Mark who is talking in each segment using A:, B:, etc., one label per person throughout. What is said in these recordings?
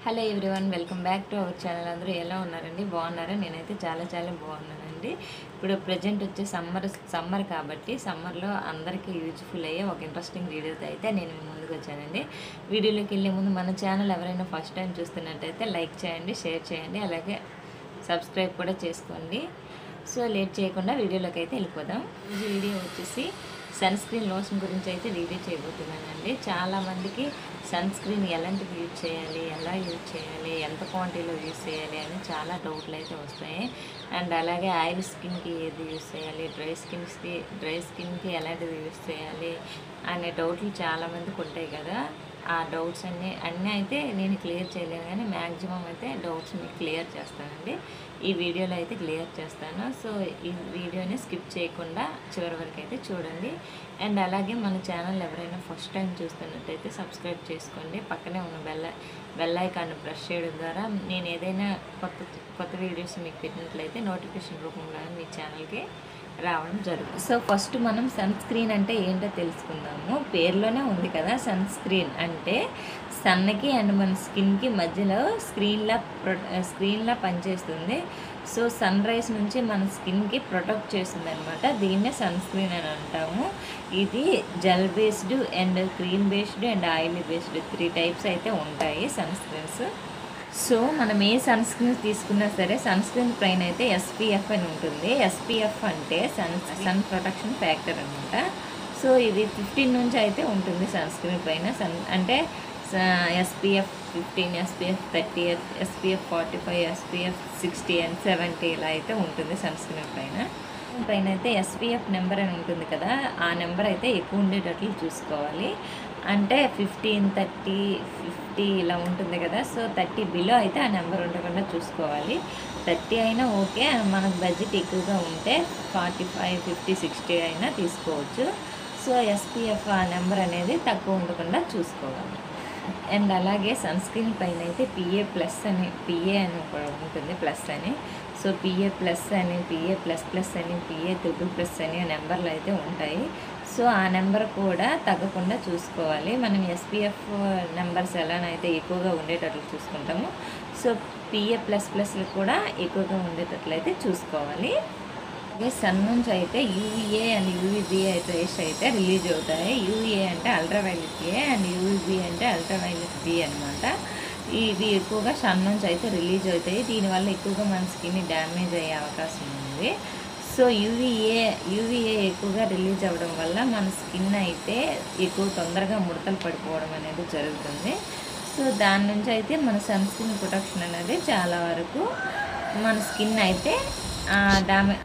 A: hello everyone welcome back to our channel అందరూ ఎలా ఉన్నారండి బాగున్నారా నేనైతే చాలా చాలా బాగున్నానండి ఇప్పుడు ప్రజెంట్ వచ్చే సమ్మర్ సమ్మర్ కాబట్టి సమ్మర్లో అందరికీ యూజ్ఫుల్ అయ్యే ఒక ఇంట్రెస్టింగ్ వీడియోతో అయితే నేను మీ ముందుకు వచ్చానండి వీడియోలోకి వెళ్ళే ముందు మన ఛానల్ ఎవరైనా ఫస్ట్ టైం చూస్తున్నట్టయితే లైక్ చేయండి షేర్ చేయండి అలాగే సబ్స్క్రైబ్ కూడా చేసుకోండి సో లేట్ చేయకుండా వీడియోలోకి అయితే వెళ్ళిపోదాం ఈ వీడియో వచ్చేసి సన్ స్క్రీన్ లోషన్ గురించి అయితే వీడియో చేయబోతున్నానండి చాలామందికి సన్ స్క్రీన్ ఎలాంటిది యూజ్ చేయాలి ఎలా యూజ్ చేయాలి ఎంత క్వాంటిటీలో యూజ్ చేయాలి అని చాలా డౌట్లు అయితే వస్తాయి అండ్ అలాగే ఆయిల్ స్కిన్కి ఏది యూజ్ చేయాలి డ్రై స్కిన్స్కి డ్రై స్కిన్కి ఎలాంటిది యూజ్ చేయాలి అనే డౌట్లు చాలామందికి ఉంటాయి కదా ఆ డౌట్స్ అన్నీ అన్నీ అయితే నేను క్లియర్ చేయలేను కానీ మ్యాక్సిమం అయితే డౌట్స్ మీకు క్లియర్ చేస్తానండి ఈ వీడియోలో అయితే క్లియర్ చేస్తాను సో ఈ వీడియోని స్కిప్ చేయకుండా చివరి వరకు అయితే చూడండి అండ్ అలాగే మన ఛానల్ ఎవరైనా ఫస్ట్ టైం చూస్తున్నట్టయితే సబ్స్క్రైబ్ చేసుకోండి పక్కనే ఉన్న బెల్ల బెల్ ఐకాన్ని ప్రెస్ చేయడం ద్వారా నేను ఏదైనా కొత్త కొత్త వీడియోస్ మీకు పెట్టినట్లయితే నోటిఫికేషన్ రూపంలో మీ ఛానల్కి రావడం జరుగుతుంది సో ఫస్ట్ మనం సన్ స్క్రీన్ అంటే ఏంటో తెలుసుకుందాము పేరులోనే ఉంది కదా సన్ స్క్రీన్ అంటే సన్నకి అండ్ మన స్కిన్కి మధ్యలో స్క్రీన్లా ప్రొ స్క్రీన్లా పనిచేస్తుంది సో సన్ రైజ్ నుంచి మన స్కిన్కి ప్రొటెక్ట్ చేస్తుంది అనమాట దీన్నే సన్ స్క్రీన్ అని అంటాము ఇది gel based and cream based and oil based three types అయితే ఉంటాయి సన్ స్క్రీన్స్ సో మనం ఏ సన్ స్క్రీన్ తీసుకున్నా సరే సన్ స్క్రీన్ పైన అయితే ఎస్పీఎఫ్ అని ఉంటుంది ఎస్పీఎఫ్ అంటే సన్ సన్ ప్రొటెక్షన్ ఫ్యాక్టర్ అనమాట సో ఇది ఫిఫ్టీన్ నుంచి అయితే ఉంటుంది సన్ స్క్రీన్ పైన సన్ అంటే SPF fifteen SPF thirty SPF forty five SPF sixty and seventy ఇలా అయితే ఉంటుంది సన్ స్క్రీన్ పైన పైన అయితే ఎస్పీఎఫ్ నెంబర్ అని ఉంటుంది కదా ఆ నెంబర్ అయితే ఎక్కువ ఉండేటట్లు చూసుకోవాలి అంటే ఫిఫ్టీన్ థర్టీ ఫిఫ్టీ ఇలా ఉంటుంది కదా సో థర్టీ బిలో అయితే ఆ నెంబర్ ఉండకుండా చూసుకోవాలి థర్టీ అయినా ఓకే మనకు బడ్జెట్ ఎక్కువగా ఉంటే ఫార్టీ ఫైవ్ ఫిఫ్టీ సిక్స్టీ అయినా తీసుకోవచ్చు సో ఎస్పీఎఫ్ ఆ నెంబర్ అనేది తక్కువ ఉండకుండా చూసుకోవాలి అండ్ అలాగే సన్ స్క్రీన్ పైన అయితే పిఏ ప్లస్ అని పిఏ అని ఒక ఉంటుంది ప్లస్ అని సో పిఏ ప్లస్ అని పిఏ ప్లస్ ప్లస్ అని పిఏ త్రిబుల్ ప్లస్ అని ఆ నెంబర్లు అయితే ఉంటాయి సో ఆ నెంబర్ కూడా తగ్గకుండా చూసుకోవాలి మనం ఎస్పీఎఫ్ నెంబర్స్ ఎలానైతే ఎక్కువగా ఉండేటట్లు చూసుకుంటాము సో పిఏ ప్లస్ ప్లస్లు కూడా ఎక్కువగా ఉండేటట్లు అయితే చూసుకోవాలి అలాగే సన్ నుంచి అయితే యూవీఏ అండ్ యూవీబీ రేస్ అయితే రిలీజ్ అవుతాయి యూవీఏ అంటే అల్ట్రావైలెట్ ఏ అండ్ యూవీబీ అంటే అల్ట్రావైలెట్ బి అనమాట ఇవి ఎక్కువగా సన్ నుంచి అయితే రిలీజ్ అవుతాయి దీనివల్ల ఎక్కువగా మన స్కిన్ డ్యామేజ్ అయ్యే అవకాశం ఉంది సో యూవీఏ యూవీఏ ఎక్కువగా రిలీజ్ అవ్వడం వల్ల మన స్కిన్ అయితే ఎక్కువ తొందరగా ముడతలు పడిపోవడం అనేది జరుగుతుంది సో దాని నుంచి అయితే మన సన్ స్కిన్ ప్రొటెక్షన్ అనేది చాలా వరకు మన స్కిన్ అయితే డామే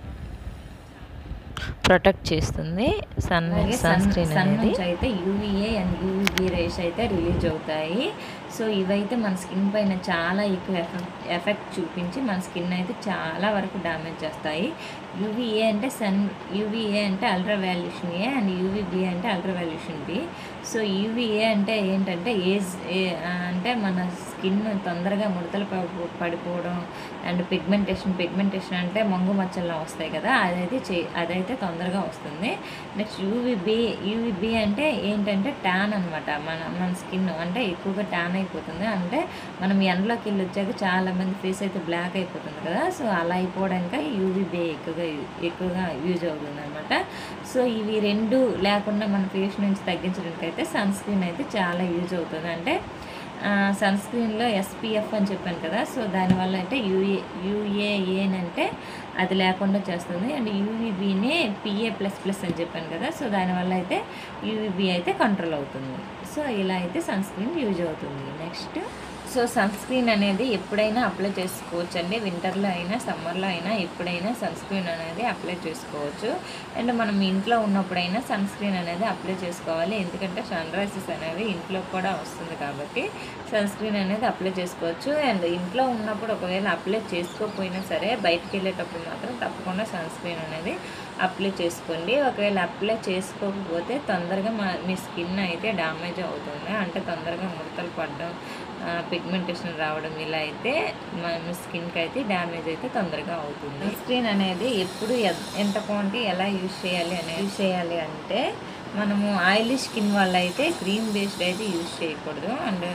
A: ప్రొటెక్ట్ చేస్తుంది సన్ సన్ స్క్రీన్ అనేది అయితే యూవీఏ అండ్ యూవీబీ రేస్ అయితే రిలీజ్ అవుతాయి సో ఇవైతే మన స్కిన్ పైన చాలా ఎక్కువ ఎఫెక్ట్ ఎఫెక్ట్ చూపించి మన స్కిన్ అయితే చాలా వరకు డ్యామేజ్ చేస్తాయి యూవీఏ అంటే సన్ యూవీఏ అంటే ultraviolet A and UVB అంటే ultraviolet B so UVA అంటే ఏంటంటే ఏజ్ అంటే మన స్కిన్ తొందరగా ముడతలు పడిపోవడం అండ్ పిగ్మెంటేషన్ పిగ్మెంటేషన్ అంటే మొంగు మచ్చల్లో వస్తాయి కదా అదైతే చే అదైతే తొందరగా వస్తుంది నెక్స్ట్ యూవీబీ యూవీబీ అంటే ఏంటంటే ట్యాన్ అనమాట మన మన స్కిన్ అంటే ఎక్కువగా ట్యాన్ అయిపోతుంది అంటే మనం ఎండలోకి వెళ్ళి వచ్చాక చాలామంది ఫేస్ అయితే బ్లాక్ అయిపోతుంది కదా సో అలా అయిపోవడానికి యూవీబీ ఎక్కువగా ఎక్కువగా యూజ్ అవుతుంది అనమాట సో ఇవి రెండు లేకుండా మన ఫేస్ నుంచి తగ్గించడానికి అయితే సన్ స్క్రీన్ అయితే చాలా యూజ్ అవుతుంది అంటే సన్ స్క్రీన్లో ఎస్పీఎఫ్ అని చెప్పాను కదా సో దానివల్ల అయితే యూఏ యూఏఏన్ అంటే అది లేకుండా చేస్తుంది అండ్ యూవీబీనే పిఏ ప్లస్ ప్లస్ అని చెప్పాను కదా సో దానివల్ల అయితే యూవీబీ అయితే కంట్రోల్ అవుతుంది సో ఇలా అయితే సన్ స్క్రీన్ యూజ్ అవుతుంది నెక్స్ట్ సో సన్ స్క్రీన్ అనేది ఎప్పుడైనా అప్లై చేసుకోవచ్చు అండి వింటర్లో అయినా సమ్మర్లో అయినా ఎప్పుడైనా సన్ స్క్రీన్ అనేది అప్లై చేసుకోవచ్చు అండ్ మనం ఇంట్లో ఉన్నప్పుడైనా సన్ స్క్రీన్ అనేది అప్లై చేసుకోవాలి ఎందుకంటే సన్ రైజెస్ అనేది ఇంట్లో కూడా వస్తుంది కాబట్టి సన్ స్క్రీన్ అనేది అప్లై చేసుకోవచ్చు అండ్ ఇంట్లో ఉన్నప్పుడు ఒకవేళ అప్లై చేసుకోకపోయినా సరే బయటికి వెళ్ళేటప్పుడు మాత్రం తప్పకుండా సన్ స్క్రీన్ అనేది అప్లై చేసుకోండి ఒకవేళ అప్లై చేసుకోకపోతే తొందరగా మా మీ స్కిన్ అయితే డ్యామేజ్ అవుతుంది అంటే తొందరగా ముడతలు పడడం పిగ్మెంటేషన్ రావడం ఇలా అయితే మన స్కిన్కి అయితే డ్యామేజ్ అయితే తొందరగా అవుతుంది స్క్రీన్ అనేది ఎప్పుడు ఎ- ఎంత క్వాంటిటీ ఎలా యూజ్ చేయాలి అనేది యూజ్ చేయాలి అంటే మనము ఆయిలీ స్కిన్ వల్ల అయితే క్రీమ్ బేస్డ్ అయితే యూజ్ చేయకూడదు అండ్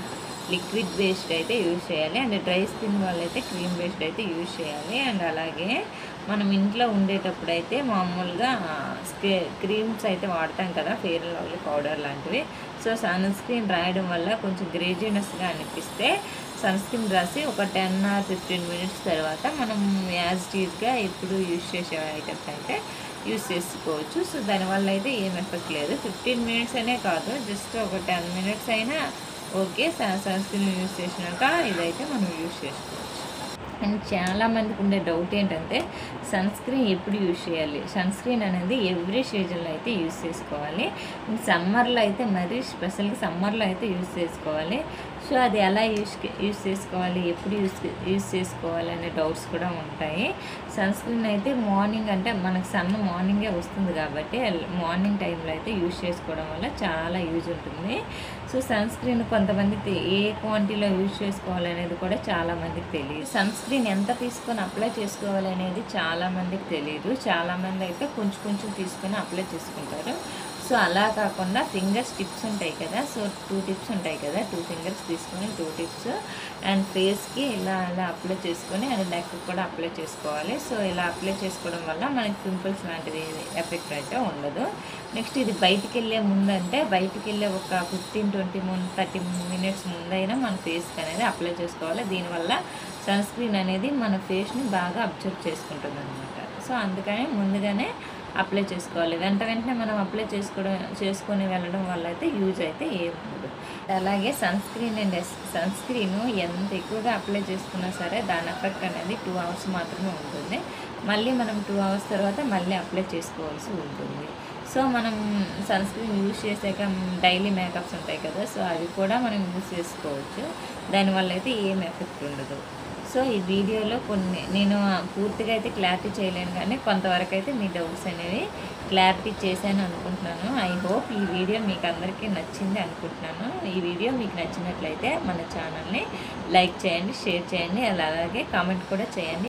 A: లిక్విడ్ బేస్డ్ అయితే యూజ్ చేయాలి అండ్ డ్రై స్కిన్ వాళ్ళైతే క్రీమ్ బేస్డ్ అయితే యూజ్ చేయాలి అండ్ అలాగే మనం ఇంట్లో ఉండేటప్పుడు అయితే మామూలుగా స్క్రీ క్రీమ్స్ అయితే వాడతాం కదా ఫెయిర్ అండ్ లవ్లీ పౌడర్ లాంటివి సో సన్ స్క్రీన్ రాయడం వల్ల కొంచెం గ్రేజీనెస్గా అనిపిస్తే సన్ స్క్రీన్ రాసి ఒక టెన్ ఆర్ ఫిఫ్టీన్ మినిట్స్ తర్వాత మనం యాజ్ టీజ్గా ఎప్పుడు యూజ్ చేసే ఐటమ్స్ అయితే యూస్ చేసుకోవచ్చు సో దానివల్ల అయితే ఏం ఎఫెక్ట్ లేదు ఫిఫ్టీన్ మినిట్స్ అనే కాదు జస్ట్ ఒక టెన్ మినిట్స్ అయినా ఓకే సన్ స్క్రీన్ యూస్ చేసినాక ఇదైతే మనం యూస్ చేసుకోవచ్చు అండ్ చాలా మందికి ఉండే డౌట్ ఏంటంటే సన్ స్క్రీన్ ఎప్పుడు యూజ్ చేయాలి సన్ స్క్రీన్ అనేది ఎవ్రీ సీజన్లో అయితే యూజ్ చేసుకోవాలి సమ్మర్లో అయితే మరీ స్పెషల్గా సమ్మర్లో అయితే యూజ్ చేసుకోవాలి సో అది ఎలా యూస్ యూస్ చేసుకోవాలి ఎప్పుడు యూస్ యూస్ చేసుకోవాలి అనే డౌట్స్ కూడా ఉంటాయి సన్ స్క్రీన్ అయితే మార్నింగ్ అంటే మనకు సన్ మార్నింగే వస్తుంది కాబట్టి మార్నింగ్ టైంలో అయితే యూస్ చేసుకోవడం వల్ల చాలా యూజ్ ఉంటుంది సో సన్ స్క్రీన్ కొంతమందికి ఏ క్వాంటిటీలో యూజ్ చేసుకోవాలి అనేది కూడా చాలా మందికి తెలియదు సన్ స్క్రీన్ ఎంత తీసుకొని అప్లై చేసుకోవాలి అనేది చాలా మందికి తెలియదు చాలా మంది అయితే కొంచెం కొంచెం తీసుకొని అప్లై చేసుకుంటారు సో అలా కాకుండా ఫింగర్స్ టిప్స్ ఉంటాయి కదా సో టూ టిప్స్ ఉంటాయి కదా టూ ఫింగర్స్ తీసుకొని టూ టిప్స్ అండ్ ఫేస్కి ఇలా ఇలా అప్లై చేసుకొని అండ్ నెక్ కూడా అప్లై చేసుకోవాలి సో ఇలా అప్లై చేసుకోవడం వల్ల మనకి పింపుల్స్ లాంటిది ఎఫెక్ట్ అయితే ఉండదు నెక్స్ట్ ఇది బయటికి వెళ్ళే ముందంటే బయటికి వెళ్ళే ఒక ఫిఫ్టీన్ ట్వంటీ ముందు థర్టీ మినిట్స్ ముందైనా మన ఫేస్కి అనేది అప్లై చేసుకోవాలి దీనివల్ల సన్ స్క్రీన్ అనేది మన ఫేస్ని బాగా అబ్జర్వ్ చేసుకుంటుంది అనమాట సో అందుకని ముందుగానే అప్లై చేసుకోవాలి వెంట వెంటనే మనం అప్లై చేసుకోవడం చేసుకొని వెళ్ళడం వల్ల అయితే యూజ్ అయితే ఏం ఉండదు అలాగే sun screen and sun screen ఎంత ఎక్కువగా అప్లై చేసుకున్నా సరే దాని ఎఫెక్ట్ అనేది టూ అవర్స్ మాత్రమే ఉంటుంది మళ్ళీ మనం టూ అవర్స్ తర్వాత మళ్ళీ అప్లై చేసుకోవాల్సి ఉంటుంది సో మనం సన్ స్క్రీన్ యూజ్ చేసాక డైలీ మేకప్స్ ఉంటాయి కదా సో అవి కూడా మనం యూజ్ చేసుకోవచ్చు దానివల్ల అయితే ఏం ఎఫెక్ట్ ఉండదు సో ఈ వీడియోలో కొన్ని నేను పూర్తిగా అయితే క్లారిటీ చేయలేను కానీ కొంతవరకు అయితే మీ డౌట్స్ అనేవి క్లారిటీ చేశాను అనుకుంటున్నాను ఐ హోప్ ఈ వీడియో మీకు అందరికీ నచ్చింది అనుకుంటున్నాను ఈ వీడియో మీకు నచ్చినట్లయితే మన ఛానల్ని లైక్ చేయండి షేర్ చేయండి అలాగే కామెంట్ కూడా చేయండి